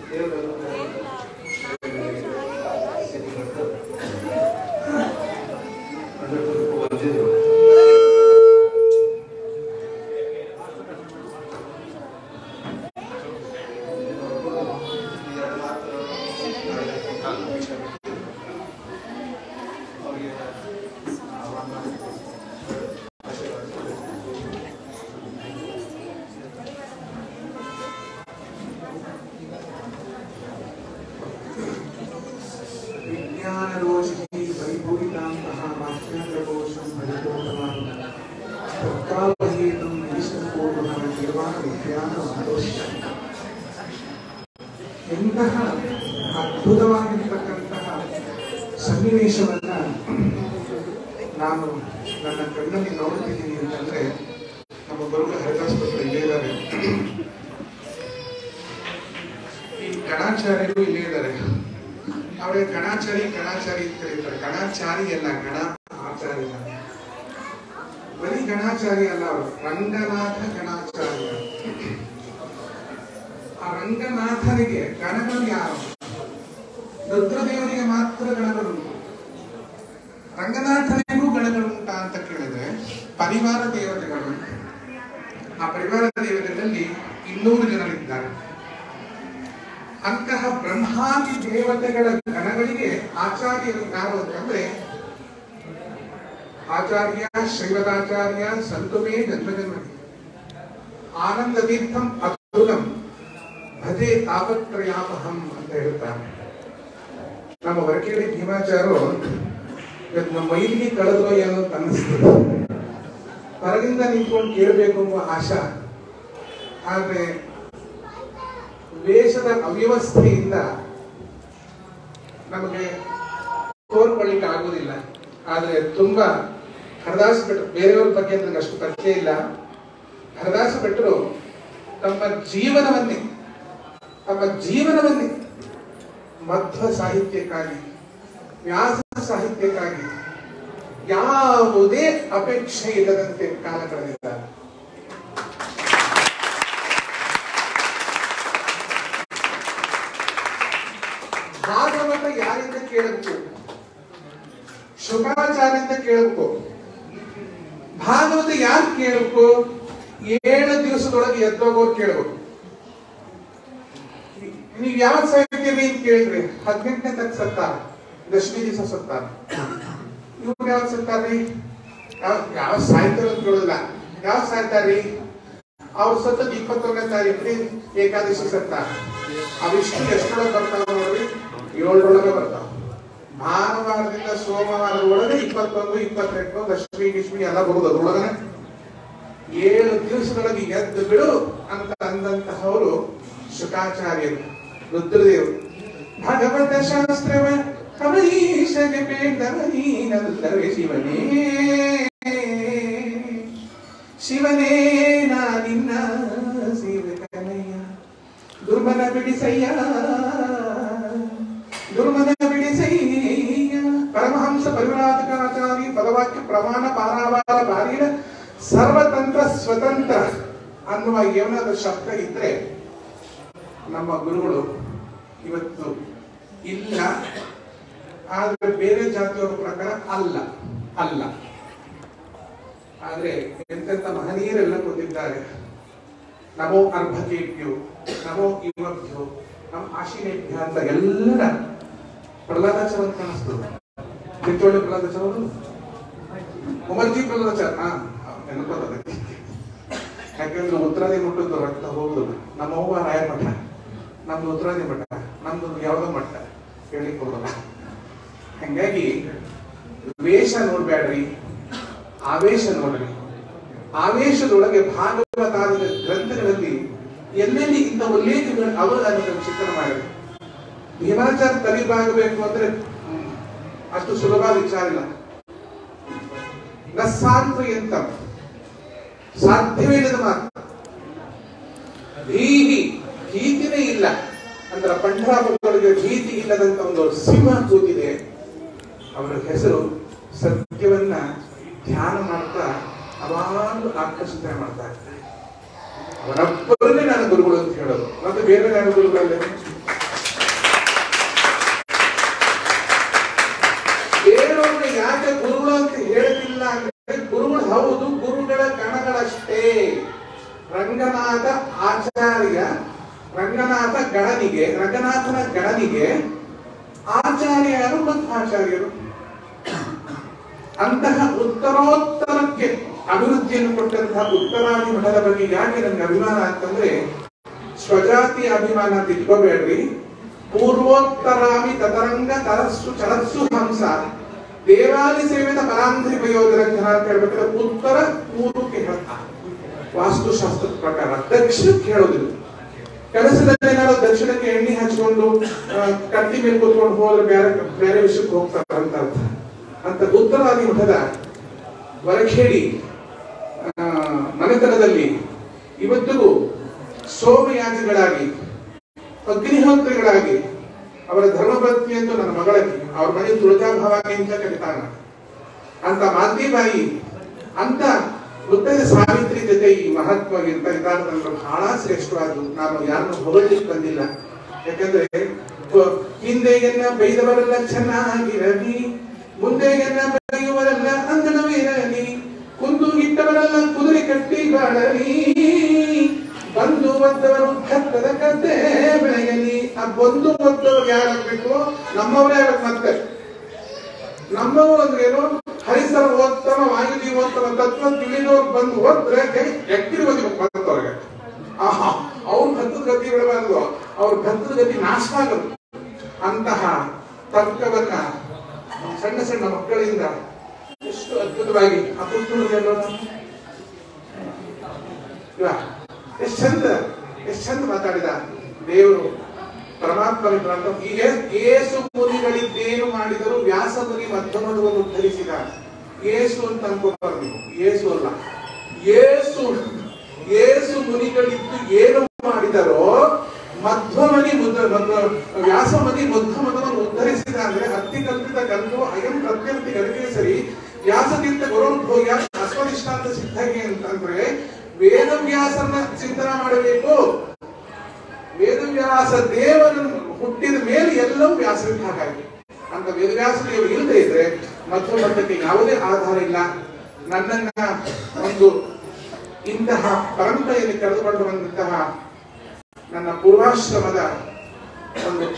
ವಿಜ್ಞಾನರೋಷಿಗೆ ಪರಿಪೂರಿತಾಂತಹ ವಾಕ್ಯಾರ್ಥಕೋಶಂ ಭಜತೋತ್ತಮಾನ್ ತತ್ಕಾಲಹೇತುಂ ಈಶ್ವರಪೂರ್ವಕ ನಿರ್ವಾಣ ವಿಜ್ಞಾನ ಸಂತೋಷ ಎಂತಹ ಅದ್ಭುತವಾಗಿರ್ತಕ್ಕಂತಹ ಸನ್ನಿವೇಶವನ್ನ ನಾನು ನನ್ನ ಕಣ್ಣಲ್ಲಿ ನೋಡುತ್ತಿದ್ದೀನಿ ಅಂತಂದ್ರೆ ನಮ್ಮ ಗುರುಗಳು ಹರಿದಾಸ್ಪತ್ರೆ ಇಲ್ಲೇ ಇದ್ದಾರೆ ಈ ಗಣಾಚಾರ್ಯರು ಇಲ್ಲೇ ಇದ್ದಾರೆ ಅವರಿಗೆ ಗಣಾಚಾರಿ ಗಣಾಚಾರಿ ಅಂತ ಕರೀತಾರೆ ಗಣಾಚಾರಿ ಅಲ್ಲ ಗಣ ಆಚಾರ್ಯ ಬರೀ ಗಣಾಚಾರಿ ಅಲ್ಲ ಅವರು ರಂಗನಾಥ ಗಣಾಚಾರ್ಯ ಆ ರಂಗನಾಥನಿಗೆ ಗಣಗಳು ಯಾರು ರುದ್ರದೇವರಿಗೆ ಮಾತ್ರ ಗಣಗಳುಂಟು ರಂಗನಾಥನಿಗೂ ಗಣಗಳುಂಟ ಅಂತ ಕೇಳಿದ್ರೆ ಪರಿವಾರ ದೇವತೆಗಳು ಆ ಪರಿವಾರ ದೇವತೆಗಳಲ್ಲಿ ಇನ್ನೂರು ಜನರಿದ್ದಾರೆ ಅಂತಹ ಬ್ರಹ್ಮಾದಿ ದೇವತೆಗಳ ಗಣಗಳಿಗೆ ಆಚಾರ್ಯರು ಯಾರು ಅಂತಂದ್ರೆ ಆಚಾರ್ಯ ಶ್ರೀಮದಾಚಾರ್ಯ ಸಂತುಮೇ ಜನ್ಮಜನ್ಮನಿ ಆನಂದ ತೀರ್ಥಂ ಅತುಲಂ ಭಜೆ ತಾಪತ್ರಯಾಪಹಂ ಅಂತ ಹೇಳ್ತಾರೆ ನಮ್ಮ ವರಕೇಳಿ ಭೀಮಾಚಾರ್ಯರು ಇವತ್ತು ನಮ್ಮ ಮೈಲಿಗೆ ಕಳೆದ್ರೋ ಏನೋ ಅಂತ ಅನ್ನಿಸ್ತದೆ ಹೊರಗಿಂದ ನಿಂತ್ಕೊಂಡು ಕೇಳಬೇಕು ಎಂಬ ಆಶಾ ಆದ್ರೆ ವೇಷದ ಅವ್ಯವಸ್ಥೆಯಿಂದ ನಮಗೆ ತೋರ್ಕೊಳ್ಳಿಕ್ಕೆ ಆಗುವುದಿಲ್ಲ ಆದ್ರೆ ತುಂಬಾ ಹರದಾಸ ಭಟ್ರು ಬೇರೆಯವ್ರ ಬಗ್ಗೆ ನನಗೆ ಅಷ್ಟು ಪರಿಚಯ ಇಲ್ಲ ಹರದಾಸ ಭಟ್ರು ತಮ್ಮ ಜೀವನವನ್ನೇ ತಮ್ಮ ಜೀವನವನ್ನೇ ಮಧ್ವ ಸಾಹಿತ್ಯಕ್ಕಾಗಿ ವ್ಯಾಸ ಸಾಹಿತ್ಯಕ್ಕಾಗಿ ಯಾವುದೇ ಅಪೇಕ್ಷೆ ಇಲ್ಲದಂತೆ ಕಾಲ ಕಳೆದಿದ್ದಾರೆ ಭಾಗವತ ಯಾರಿಂದ ಕೇಳಬೇಕು ಶುಕಾಚಾರ್ಯಂತ ಕೇಳಬೇಕು ಭಾಗವತ ಯಾರು ಕೇಳಬೇಕು ಏಳು ದಿವಸದೊಳಗೆ ಎದ್ದೋಗೋರು ಕೇಳಬೇಕು ನೀವು ಯಾವ ಸಾಹಿತ್ಯವಿ ಅಂತ ಕೇಳಿದ್ರಿ ಹದಿನೆಂಟನೇ ತಕ್ಕ ಸತ್ತಾರ ದಶಮಿ ದಿವಸ ಸತ್ತಾರ ಇವ್ರು ಯಾವ ಸತ್ತಾರ್ರಿ ಯಾವ ಯಾವ ಸಾಹಿತ್ಯ ಅಂತ ಕೇಳೋದಿಲ್ಲ ಯಾವ ಸಾಹಿತ್ಯ ಅವ್ರು ಸತ್ತದ ಇಪ್ಪತ್ತೊಂದನೇ ತಾರೀಕು ಏಕಾದಶಿ ಸತ್ತಾರ ಅವಿಷ್ಟು ಎಷ್ಟೊಳಗೆ ಬರ್ತಾವ ನೋಡ್ರಿ ಏಳರೊಳಗೆ ಬರ್ತಾವ ಭಾನುವಾರದಿಂದ ಸೋಮವಾರದೊಳಗೆ ಇಪ್ಪತ್ತೊಂದು ಇಪ್ಪತ್ತೆಂಟು ದಶಮಿ ಗಿಶ್ಮಿ ಎಲ್ಲ ಬರುದು ಅದ್ರೊಳಗನೆ ಏಳು ದಿವಸದೊಳಗೆ ಎದ್ದು ಬಿಡು ಅಂತ ಅಂದಂತಹವರು ಶುಕಾಚಾರ್ಯರು ರುದ್ರದೇವರು ಭಗವತ ಶಾಸ್ತ್ರವ ಕವೀಶಗೆ ಬೇಡವನೀನಲ್ಲವೇ ಶಿವನೇ ಶಿವನೇ ನಾ ನಿನ್ನ ಸೇವಕನಯ್ಯ ದುರ್ಮನ ಬಿಡಿಸಯ್ಯ ದುರ್ಮನ ಬಿಡಿಸಯ್ಯ ಪರಮಹಂಸ ಪರಿವರಾಜಕಾಚಾರಿ ಪದವಾಕ್ಯ ಪ್ರಮಾಣ ಪಾರಾವಾರ ಬಾರಿನ ಸರ್ವತಂತ್ರ ಸ್ವತಂತ್ರ ಅನ್ನುವ ಏನಾದರೂ ಶಬ್ದ ಇದ್ರೆ ನಮ್ಮ ಗುರುಗಳು ಇವತ್ತು ಇಲ್ಲ ಆದ್ರೆ ಬೇರೆ ಜಾತಿಯವರ ಪ್ರಕಾರ ಅಲ್ಲ ಅಲ್ಲ ಆದ್ರೆ ಎಂತೆಂತ ಮಹನೀಯರೆಲ್ಲ ಬಂದಿದ್ದಾರೆ ನಮೋ ಅರ್ಭಕೇಭ್ಯೋ ನಮೋ ಇವಭ್ಯೋ ನಮ್ಮ ಆಶಿನೇಭ್ಯ ಅಂತ ಎಲ್ಲರ ಪ್ರಹ್ಲಾದಾಚಾರ ಅಂತ ಕಾಣಿಸ್ತದೆ ಚಿತ್ತೋಳಿ ಪ್ರಹ್ಲಾದಾಚಾರ ಹೌದು? ಉಮರ್ಜಿ ಪ್ರಹ್ಲಾದಾಚಾರ ಹಾ ನೆನಪದ ಯಾಕಂದ್ರೆ ಉತ್ತರಾದಿ ಮಠದ್ದು ರಕ್ತ ಹೋಗುದಿಲ್ಲ ನಮ್ಮ ಅವ್ವ ರಾಯರ ಮಠ ನಮ್ದು ಉತ್ತರಾದಿ ಮಠ ನಮ್ದು ಯಾವ್ದೋ ಮಠ ಹೇಳಿಕ್ ಹೋಗಲ್ಲ ಹಂಗಾಗಿ ವೇಷ ನೋಡ್ಬೇಡ್ರಿ ಆವೇಶ ನೋಡ್ರಿ ಆವೇಶದೊಳಗೆ ಭಾಗವತಾದ ಗ್ರಂಥಗಳಲ್ಲಿ ಎಲ್ಲೆಲ್ಲಿ ಇಂಥ ಉಲ್ಲೇಖಗಳು ಅವರು ಅದನ್ನು ಚಿತ್ರಣ ಮಾಡಿದ್ರು ಭೀಮಾಚಾರ ತಲಿಬಾಗಬೇಕು ಅಂದ್ರೆ ಹ್ಮ್, ಅಷ್ಟು ಸುಲಭ ವಿಚಾರ ಇಲ್ಲ ನಸ್ಸಾಂತು ಎಂತ ಸಾಧ್ಯವಿಲ್ಲದ ಮಾತು ಭೀತಿ ಭೀತಿನೇ ಇಲ್ಲ ಅಂದ್ರೆ ಪಂಡರಾಪುರದೊಳಗೆ ಭೀತಿ ಇಲ್ಲದಂತ ಒಂದು ಸಿಂಹ ಕೂತಿದೆ ಅವರ ಹೆಸರು ಸತ್ಯವನ್ನ ಧ್ಯಾನ ಮಾಡ್ತಾ ಅವಾಗಲೂ ಆಕರ್ಷಿತ ಮಾಡ್ತಾ ಇರ್ತಾರೆ ಅವರೊಬ್ಬರನ್ನೇ ನಾನು ಗುರುಗಳು ಅಂತ ಹೇಳೋದು ಮತ್ತೆ ಬೇರೆ ಯಾರು ಗುರುಗಳಲ್ಲೇ ರಂಗನಾಥ ಆಚಾರ್ಯ ರಂಗನಾಥ ಗಣನಿಗೆ ರಂಗನಾಥನ ಗಣನಿಗೆ ಆಚಾರ್ಯರು ಮತ್ತು ಆಚಾರ್ಯರು ಅಂತಹ ಉತ್ತರೋತ್ತರಕ್ಕೆ ಅಭಿವೃದ್ಧಿಯನ್ನು ಕೊಟ್ಟಂತಹ ಉತ್ತರಾದಿ ಮಠದ ಬಗ್ಗೆ ಯಾಕೆ ನನಗೆ ಅಭಿಮಾನ ಅಂತಂದ್ರೆ ಸ್ವಜಾತಿ ಅಭಿಮಾನ ಅಂತ ಇಟ್ಕೋಬೇಡ್ರಿ ಪೂರ್ವೋತ್ತರಾಮಿ ತತರಂಗ ತರಸ್ಸು ಚಲಸ್ಸು ಹಂಸ ದೇವಾಲಿ ಸೇವೆದ ಪರಾಂತರಿಕ ಯೋಜನ ಅಂತ ಹೇಳ್ಬೇಕಾದ್ರೆ ಉತ್ತರ ಪೂರ್ವಕ್ಕೆ ಹೇಳ್ತಾರೆ ವಾಸ್ತುಶಾಸ್ತ್ರದ ಪ್ರಕಾರ ದಕ್ಷಿಣಕ್ಕೆ ಹೇಳೋದಿಲ್ಲ ಕೆಲಸದಲ್ಲಿ ಏನಾದ್ರು ದಕ್ಷಿಣಕ್ಕೆ ಎಣ್ಣೆ ಹಚ್ಕೊಂಡು ಆ, ಕಟ್ಟಿ ಮೇಲೆ ಕೂತ್ಕೊಂಡು ಹೋದ್ರೆ ಬೇರೆ ಬೇರೆ ವಿಷಯಕ್ಕೆ ಹೋಗ್ತಾರೆ ಅಂತ ಅರ್ಥ ಅಂತ ಉತ್ತರಾದಿ ಮಠದ ವರಖೇಡಿ ಆ, ಮನೆತನದಲ್ಲಿ ಇವತ್ತಿಗೂ ಸೋಮಯಾಜಿಗಳಾಗಿ ಅಗ್ನಿಹೋತ್ರಿಗಳಾಗಿ ಅವರ ಧರ್ಮಪತ್ನಿ ಎಂದು ನನ್ನ ಮಗಳಕ್ಕೆ ಅವ್ರ ಮನೆ ತುಳಜಾ ಭವಾನಿ ಅಂತ ಕರೀತಾನ ಅಂತ ಮಾದ್ರಿಬಾಯಿ ಅಂತ ಮುತ್ತೈದ ಸಾವಿತ್ರಿ ಜೊತೆ ಈ ಮಹಾತ್ಮ ಅಂತ ಇದ್ದಾರೆ ನನಗೆ ಬಹಳ ಶ್ರೇಷ್ಠವಾದ್ದು ನಾನು ಯಾರನ್ನು ಹೊಗಳಲಿಕ್ಕೆ ಬಂದಿಲ್ಲ ಯಾಕಂದ್ರೆ ಪ- ಹಿಂದೆಗೆನ್ನ ಬೈದವರೆಲ್ಲ ಚೆನ್ನಾಗಿರಲಿ ಮುಂದೆಗೆನ್ನ ಬೈಯುವರೆಲ್ಲ ಅಂಗನವಿರಲಿ ಕುಂದು ಇಟ್ಟವರೆಲ್ಲ ಕುದುರೆ ಕಟ್ಟಿ ಬಾಳಲಿ ಬಂದು ಒದ್ದವರು ಕತ್ತದ ಕತ್ತೆ ಬೆಳೆಯಲಿ ಆ ಬಂದು ಒದ್ದವರು ಯಾರಾಗ್ಬೇಕು ನಮ್ಮವರೇ ಆಗ್ಬೇಕು ಮತ್ತೆ ನಮ್ಮವರು ಅಂದ್ರೆ ಏನು ಹರಿಸರ ಓದ್ತವ ವಾಯುದಿ ಓದ್ತವ ತತ್ವ ತಿಳಿದವ್ರು ಬಂದು ಓದ್ರೆ ಎಕ್ಕಿರಿ ಓದಿಬೇಕು ಬಂದವ್ರಿಗೆ ಆಹಾ ಅವ್ರ ಭತ್ತದ ಗತಿ ಬಿಡಬಾರ್ದು ಅವ್ರ ಭತ್ತದ ಗತಿ ನಾಶ ಆಗೋದು ಅಂತಹ ತರ್ಕವನ್ನ ಸಣ್ಣ ಸಣ್ಣ ಮಕ್ಕಳಿಂದ ಎಷ್ಟು ಅದ್ಭುತವಾಗಿ ಆ ಪುಸ್ತಕದಲ್ಲ ಎಷ್ಟು ಚಂದ ಎಷ್ಟು ಚಂದ ಮಾತಾಡಿದ ದೇವರು ಪರಮಾತ್ಮ ಅಂತ ಈಗ ಏಸು ಮುನಿಗಳಿದ್ದೇನು ಮಾಡಿದರು ವ್ಯಾಸ ಮುನಿ ಮಧ್ಯಮವನ್ನು ಉದ್ಧರಿಸಿದ ಏಸು ಅಂತ ಅನ್ಕೋಬಾರ್ದು ನೀವು ಏಸು ಅಲ್ಲ ಏಸು ಏಸು ಮುನಿಗಳಿದ್ದು ಏನು ಮಾಡಿದರೋ ಮಧ್ವಮನಿ ಮುದ್ದ ಮಧ್ವ- ವ್ಯಾಸ ಮುನಿ ಮಧ್ಯಮದವನ್ನು ಉದ್ಧರಿಸಿದ ಅಂದ್ರೆ ಹತ್ತಿ ಕಲ್ಪಿತ ಗಂಧು ಅಯಂ ಪ್ರತ್ಯಂತಿ ಗರಿಗೆ ಸರಿ ವ್ಯಾಸತೀರ್ಥ ಗುರುಭೋಗ್ಯ ಅಸ್ವದಿಷ್ಟಾಂತ ಸಿದ್ಧಗೆ ಅಂತಂದ್ರೆ ವೇದವ್ಯಾಸನ ಚಿಂತನೆ ಮಾಡಬೇಕು ವೇದವ್ಯಾಸ ದೇವರನ್ನು ಹುಟ್ಟಿದ ಮೇಲೆ ಎಲ್ಲವೂ ವ್ಯಾಸರಿಗೆ ಹಾಗಾಗಿ ಅಂತ ವೇದವ್ಯಾಸ ದೇವರು ಇಲ್ಲದೆ ಇದ್ರೆ ಮಧ್ವ ಮಠಕ್ಕೆ ಯಾವುದೇ ಆಧಾರ ಇಲ್ಲ ನನ್ನನ್ನ ಒಂದು ಇಂತಹ ಪರಂಪರೆಯಲ್ಲಿ ಕರೆದುಕೊಂಡು ಬಂದಂತಹ ನನ್ನ ಪೂರ್ವಾಶ್ರಮದ ಒಂದು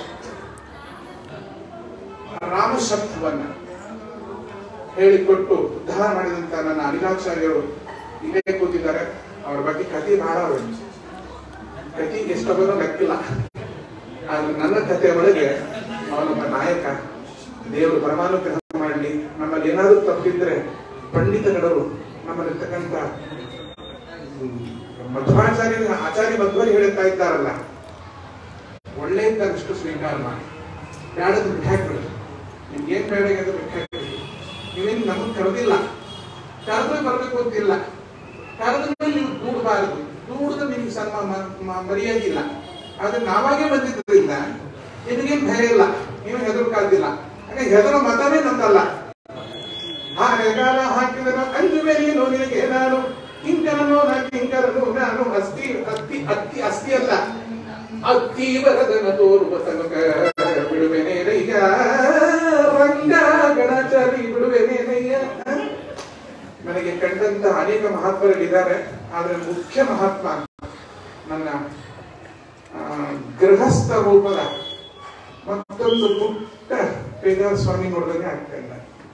ರಾಮಶಬ್ದವನ್ನ ಹೇಳಿಕೊಟ್ಟು ಉದ್ಧಾರ ಮಾಡಿದಂತ ನನ್ನ ಅನಿಲಾಚಾರ್ಯರು ಇಲ್ಲೇ ಕೂತಿದ್ದಾರೆ ಅವರ ಬಗ್ಗೆ ಕಥೆ ಬಹಳ ಉಂಟು ಕಥೆ ಎಷ್ಟೊಬ್ಬರು ಲೆಕ್ಕಿಲ್ಲ ಆದ್ರೆ ನನ್ನ ಕಥೆ ಒಳಗೆ ಅವನೊಬ್ಬ ನಾಯಕ ದೇವರು ಪರಮಾನುಗ್ರಹ ಮಾಡಲಿ ನಮ್ಮಲ್ಲಿ ಏನಾದರೂ ತಪ್ಪಿದ್ರೆ ಪಂಡಿತಗಡರು ನಮ್ಮಲ್ಲಿರ್ತಕ್ಕಂಥ ಹ್ಮ್, ಮಧ್ವಾಚಾರ್ಯರು ಆಚಾರ್ಯ ಮಧ್ವರು ಹೇಳ್ತಾ ಇದ್ದಾರಲ್ಲ ಒಳ್ಳೆ ಇದ್ದಷ್ಟು ಸ್ವೀಕಾರ ಮಾಡಿ ಬೇಡದ ಬಿಟ್ಟು ಹಾಕ್ಬಿಡಿ ನಿಮ್ಗೆ ಏನ್ ಬೇಡ ಅಂತ ಬಿಟ್ಟು ಹಾಕ್ಬಿಡಿ ನೀವೇನು ನಮಗೆ ಕರೆದಿಲ್ಲ ಕರೆದ್ರೆ ಬರ್ಬೇಕು ಅಂತಿಲ್ಲ ಕರೆದ ಮೇಲೆ ನೀವು ದೂಡಬಾರದು ದೂಡದ ನಿಮ್ಗೆ ಸನ್ಮ ಮ- ಮ- ಮರ್ಯಾದಿಲ್ಲ ಆದ್ರೆ ನಾವಾಗೇ ಬಂದಿದ್ದರಿಂದ ನಿಮಗೇನ್ ಭಯ ಇಲ್ಲ ನೀವು ಹೆದರ್ಕಾದಿಲ್ಲ ಹಾಗೆ ಹೆದರೋ ಮತನೇ ನಂದಲ್ಲ ಹಾರೆಗಾಲ ಹಾಕಿದನು ಅಂಜು ಮೇಲೆ ನಿನಗೆ ನಾನು ಕಿಂಕರನು ನಾ ಕಿಂಕರನು ನಾನು ಅಸ್ತಿ ಅತ್ತಿ ಅತ್ತಿ ಅಸ್ತಿ ಅಲ್ಲ ಅತ್ತಿ ವರದನ ತೋರುವ ತನಕ ಬಿಡುವೆನೇನಯ್ಯ ರಂಗ ಗಣಚಾರಿ ಬಿಡುವೆನೇನಯ್ಯ ನನಗೆ ಕಂಡಂತ ಅನೇಕ ಮಹಾತ್ಮರಿದ್ದಾರೆ ಆದ್ರೆ ಮುಖ್ಯ ಮಹಾತ್ಮ ನನ್ನ ಆ, ಗೃಹಸ್ಥ ರೂಪದ ಮತ್ತೊಂದು ಪುಟ್ಟ ಪೇಜಾರ ಸ್ವಾಮಿ ನೋಡಿದಂಗೆ ಆಗ್ತಾ ಇಲ್ಲ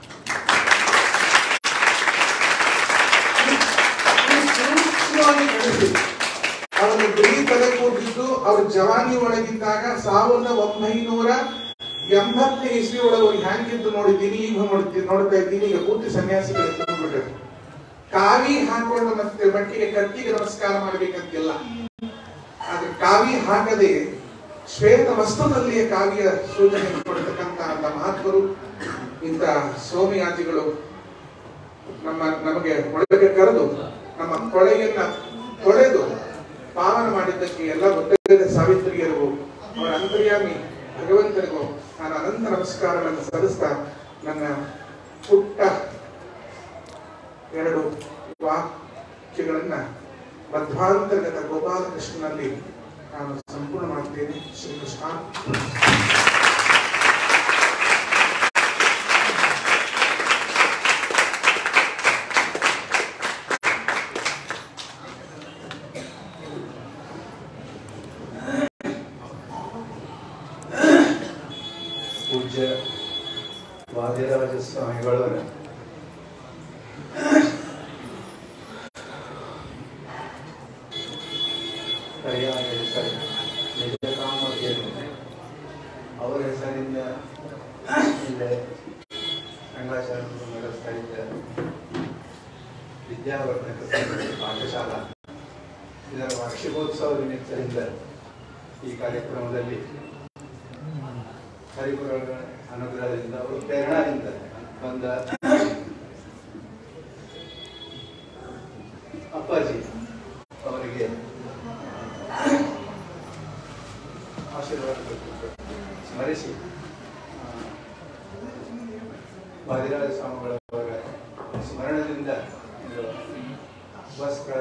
ಸೂಕ್ಷ್ಮವಾಗಿ ಗಮನಿಸಿ. ಅವನು ಬಿಳಿ ತಲೆ ಕೂತಿದ್ದು ಅವ್ರ ಜವಾನಿ ಒಳಗಿದ್ದಾಗ ಸಾವಿರದ ಒಂಬೈನೂರ ಎಂಬತ್ತನೇ ಇಸ್ವಿ ಒಳಗೆ ಅವ್ರು ಹ್ಯಾಂಗಿದ್ದು ನೋಡಿದ್ದೀನಿ ಈಗ ನೋಡ್ತೀನಿ ನೋಡ್ತಾ ಇದ್ದೀನಿ ಈಗ ಪೂರ್ತಿ ಸನ್ಯಾಸಿಗಳು ಎತ್ಕೊಂಡ್ಬಿಟ್ರು ಕಾವಿ ಹಾಕೊಂಡು ಮತ್ತೆ ಮಟ್ಟಿಗೆ ಕತ್ತಿಗೆ ನಮಸ್ಕಾರ ಮಾಡ್ಬೇಕಂತಿಲ್ಲ ಆದ್ರೆ ಕಾವಿ ಹಾಕದೆ ಶ್ವೇತ ವಸ್ತ್ರದಲ್ಲಿಯೇ ಕಾವಿಯ ಸೂಚನೆ ಕೊಡ್ತಕ್ಕಂತ ಅಂತ ಮಹಾತ್ಮರು ಇಂಥ ಸೋಮಯಾಜಿಗಳು ನಮ್ಮ ನಮಗೆ ಒಳಗೆ ಕರೆದು ನಮ್ಮ ಕೊಳೆಯನ್ನ ತೊಳೆದು ಪಾವನ ಮಾಡಿದ್ದಕ್ಕೆ ಎಲ್ಲ ಗೊತ್ತಿಲ್ಲದ ಸಾವಿತ್ರಿಯರಿಗೂ ಅವರ ಅಂತರ್ಯಾಮಿ ಭಗವಂತನಿಗೂ ನಾನು ಅನಂತ ನಮಸ್ಕಾರಗಳನ್ನು ಸಲ್ಲಿಸ್ತಾ ನನ್ನ ಪುಟ್ಟ ಎರಡು ವಾಕ್ಯಗಳನ್ನ ಮಧ್ವಾಂತರ್ಗತ ಗೋಪಾಲಕೃಷ್ಣನಲ್ಲಿ ನಾನು ಸಂಪೂರ್ಣ ಮಾಡ್ತೇನೆ ಶ್ರೀಕೃಷ್ಣ ಪೂಜ್ಯ ವಾದಿರಾಜ ಸ್ವಾಮಿಗಳವರ ಪರ್ಯಾಯ ಹೆಸರು ನಿಜಕಾಮಧೇನು ಅವರ ಹೆಸರಿಂದ ಇಲ್ಲೇ ರಂಗಾಚಾರ್ಯರು ನಡೆಸ್ತಾ ಇದ್ದ ವಿದ್ಯಾವರ್ಧಕ ಸಂಘದ ಪಾಠಶಾಲಾ ಇದರ ವಾರ್ಷಿಕೋತ್ಸವ ನಿಮಿತ್ತದಿಂದ ಈ ಕಾರ್ಯಕ್ರಮದಲ್ಲಿ ಹರಿಗುರುಗಳ ಅನುಗ್ರಹದಿಂದ ಅವರು ಪ್ರೇರಣದಿಂದ ಬಂದ ಅಪ್ಪಾಜಿ ಅವರಿಗೆ ಆಶೀರ್ವಾದ ಕೊಟ್ಟು ಸ್ಮರಿಸಿ ಆ, ವಾದಿರಾಜ ಸ್ವಾಮಿಗಳವರ ಸ್ಮರಣದಿಂದ ಇದು ವಸ್ತ್ರ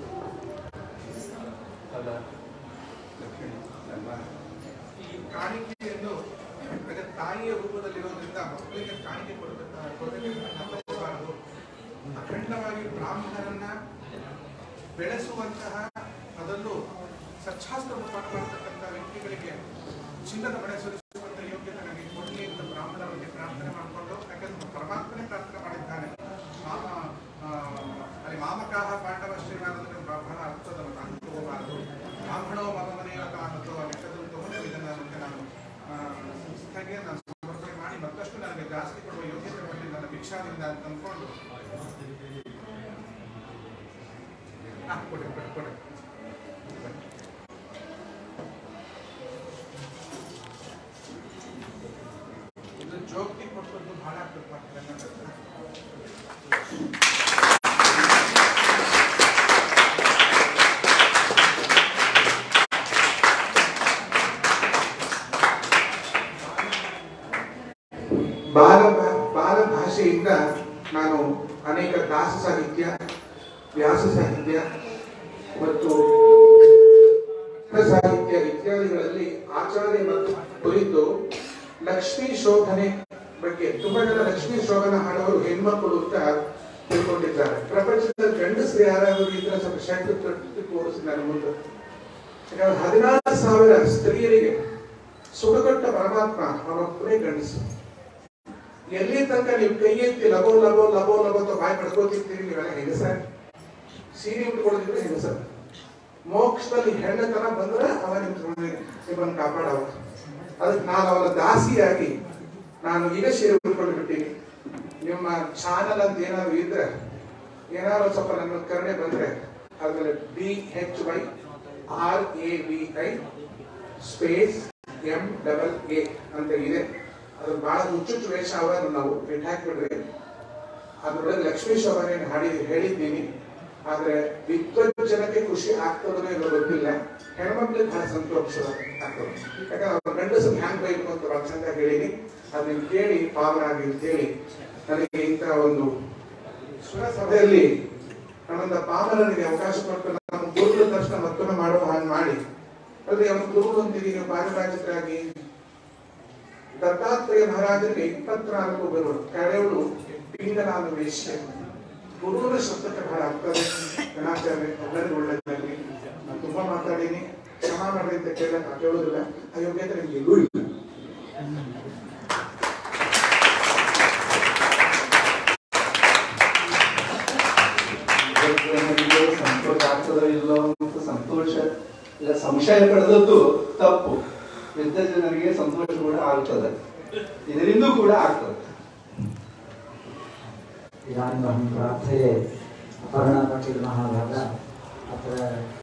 ಅಲ್ಲ ದಕ್ಷಿಣ ನಮ್ಮ ಈ ಕಾಣಿಕೆಯನ್ನು ಅದಕ್ಕೆ ತಾಯಿಯ ರೂಪದಲ್ಲಿರೋದ್ರಿಂದ ಮಕ್ಕಳಿಗೆ ಕಾಣಿಕೆ ಕೊಡಬೇಕು ಕೊಡಬೇಕೆಂದು ತಪ್ಪಬಾರದು ಅಖಂಡವಾಗಿ ಬ್ರಾಹ್ಮಣರನ್ನ ಬೆಳೆಸುವಂತಹ ಅದನ್ನು ಸಚ್ಛಾಸ್ತ್ರ ಪಾಠ ಮಾಡತಕ್ಕಂಥ ವ್ಯಕ್ತಿಗಳಿಗೆ ಚಿನ್ನದ ಮನೆ ಸುರಿಸುವಂತ ಯೋಗ್ಯತೆ ನನಗೆ ಕೊಡಲಿ ಅಂತ ಬ್ರಾಹ್ಮಣರಲ್ಲಿ ಪ್ರಾರ್ಥನೆ ಮಾಡಿಕೊಂಡು ಯಾಕಂದ್ರೆ ಪರಮಾತ್ಮನೇ ಪ್ರಾರ್ಥನೆ ಮಾಡಿದ್ದಾನೆ ಮಾಮ ಆ, ಅಲ್ಲಿ ಮಾಮಕಾಹ ಪಾಂಡವ ಶ್ರೀನಾಥನ ಬಹಳ ಅರ್ಥದ ಅಂತ ಹೋಗಬಾರದು ಬ್ರಾಹ್ಮಣೋ ಮಮ ಮನೆಯ ಕಾಣುತ್ತೋ ಲೆಕ್ಕದಲ್ಲಿ ತಗೊಂಡು ಇದನ್ನ ಮತ್ತೆ ನಾನು ಆ, ಸಂಸ್ಥೆಗೆ ನಾನು ಸಮರ್ಪಣೆ ಮಾಡಿ ಮತ್ತಷ್ಟು ನನಗೆ ಜಾಸ್ತಿ ಕೊಡುವ ಯೋಗ್ಯತೆ ಬರಲಿ ನನ್ನ ಭಿಕ್ಷಾದಿಂದ ಅಂತ ಅಂದ್ಕೊಂಡು ಹಾ, ಕೊಡಿ ಕೊಡಿ ಕೊಡಿ ಇದು ಜೋಗ್ತಿ ಕೊಟ್ಟದ್ದು ಬಹಳ ಆಗ್ತದೆ ಬಾಲ ಬಾಲ ಭಾಷೆಯಿಂದ ನಾನು ಅನೇಕ ದಾಸ ಸಾಹಿತ್ಯ ವ್ಯಾಸ ಸಾಹಿತ್ಯ ಮತ್ತು ಸಾಹಿತ್ಯ ಇತ್ಯಾದಿಗಳಲ್ಲಿ ಆಚಾರ್ಯ ಮತ್ತು ಕುರಿತು ಲಕ್ಷ್ಮೀ ಶೋಭನೆ ಬಗ್ಗೆ ತುಂಬಾ ಜನ ಲಕ್ಷ್ಮೀ ಶೋಭನ ಹಾಡೋರು ಹೆಣ್ಮಕ್ಳು ಅಂತ ತಿಳ್ಕೊಂಡಿದ್ದಾರೆ ಪ್ರಪಂಚದ ಗಂಡಸರು ಯಾರಾದರೂ ಇದ್ರೆ ಸ್ವಲ್ಪ ಶಕ್ತಿ ತೊಟ್ಟು ತೋರಿಸಿ ನನ್ನ ಮುಂದೆ ಯಾಕಂದ್ರೆ ಹದಿನಾರು ಸಾವಿರ ಸ್ತ್ರೀಯರಿಗೆ ಸುಖಕೊಟ್ಟ ಪರಮಾತ್ಮ ಅವನೊಬ್ಬನೇ ಗಂಡಸು ಎಲ್ಲಿ ತನಕ ನೀವು ಕೈ ಎತ್ತಿ ಲಬೋ ಲಬೋ ಲಬೋ ಲಬೋ ಅಂತ ಬಾಯಿ ಪಡ್ಕೋತಿರ್ತೀರಿ ನೀವೆಲ್ಲ ಹೆಂಗಸರ್ ಸೀರೆ ಉಟ್ಕೊಳ್ಳೋದಿದ್ರೆ ಹೆಂಗಸರ್ ಮೋಕ್ಷದಲ್ಲಿ ಹೆಣ್ಣತನ ಬಂದ್ರೆ ಅವ ನಿಮ್ ನಿಮ್ಮನ್ನು ಕಾಪಾಡವ ಅದಕ್ಕೆ ನಾನು ಅವನ ದಾಸಿಯಾಗಿ ನಾನು ಈಗ ಸೀರೆ ಉಟ್ಕೊಂಡು ಬಿಟ್ಟಿನಿ ನಿಮ್ಮ ಚಾನಲ್ ಅಂತ ಏನಾದ್ರು ಇದ್ರೆ ಏನಾದ್ರು ಸ್ವಲ್ಪ ನನ್ನ ಕರುಣೆ ಬಂದ್ರೆ ಅದ್ರಲ್ಲಿ B H Y R A V I space M double A ಅಂತ ಇದೆ ಅದು ಬಹಳ ಹುಚ್ಚುಚ್ಚು ವೇಷ ಅವ ನಾವು ಬಿಟ್ಟು ಹಾಕ್ಬಿಡ್ರಿ ಅದ್ರೊಳಗೆ ಲಕ್ಷ್ಮೀ ಶೋಭನೆ ಹಾಡಿ ಹೇಳಿದ್ದೀನಿ ಆದ್ರೆ ವಿದ್ವತ್ ಜನಕ್ಕೆ ಖುಷಿ ಆಗ್ತದೋ ಇಲ್ಲೋ ಗೊತ್ತಿಲ್ಲ ಹೆಣ್ಮಕ್ಳಿಗೆ ಬಹಳ ಸಂತೋಷ ಆಗ್ತದೆ ಯಾಕಂದ್ರೆ ಅವ್ರ ಗಂಡಸರು ಹ್ಯಾಂಗ್ ಬೈಬೇಕು ಅಂತ ಬಹಳ ಚಂದ ಹೇಳಿನಿ ಅದನ್ನ ಕೇಳಿ ಪಾವನಾಗಿ ಅಂತೇಳಿ ನನಗೆ ಇಂಥ ಒಂದು ಸುರ ಸಭೆಯಲ್ಲಿ ನಮ್ಮಂತ ಪಾವನರಿಗೆ ಅವಕಾಶ ಕೊಟ್ಟು ನಮ್ಮ ಗುರುಗಳ ದರ್ಶನ ಮತ್ತೊಮ್ಮೆ ಮಾಡುವ ಹಾಗೆ ಮಾಡಿ ಅಲ್ರಿ ಅವನ ಗುರುಗಳು ಅಂತೀರಿ ನೀವು ಪಾರಿಭಾಷಿಕರಾಗಿ ದತ್ತಾತ್ರೇಯ ಮಹಾರಾಜರಿಗೆ ಇಪ್ಪತ್ನಾಲ್ಕು ಬರುವ ಕಡೆಗಳು ಪಿಂಗಲಾದ ವೇಶ್ಯ ಗುರುವಿನ ಶಬ್ದಕ್ಕೆ ಬಹಳ ಆಗ್ತದೆ ಗಣಾಚಾರ್ಯ ಎಲ್ಲರಿಗೂ ಒಳ್ಳೆಯದಾಗಲಿ ನಾನು ತುಂಬಾ ಮಾತಾಡೀನಿ ಕ್ಷಮಾ ಮಾಡ್ರಿ ಅಂತ ಕೇಳಕ್ ಕೇಳೋದಿಲ್ಲ ಆ ಯೋಗ್ಯತೆ ನಿಮ್ಗೆ ಎಲ್ಲೂ ಇಲ್ಲ ಇವತ್ತು ನಮಗೆ ಸಂತೋಷ ಆಗ್ತದೋ ಇಲ್ಲೋ ಅಂತ ಸಂತೋಷ ಇಲ್ಲ ಸಂಶಯ ಪಡೆದದ್ದು ತಪ್ಪು ಇದ್ದ ಜನರಿಗೆ ಸಂತೋಷ ಕೂಡ ಆಗ್ತದೆ ಇದರಿಂದ ಕೂಡ ಆಗ್ತದೆ इदानीमहं प्रार्थये अपर्णा पाटिल् महाभागा अत्र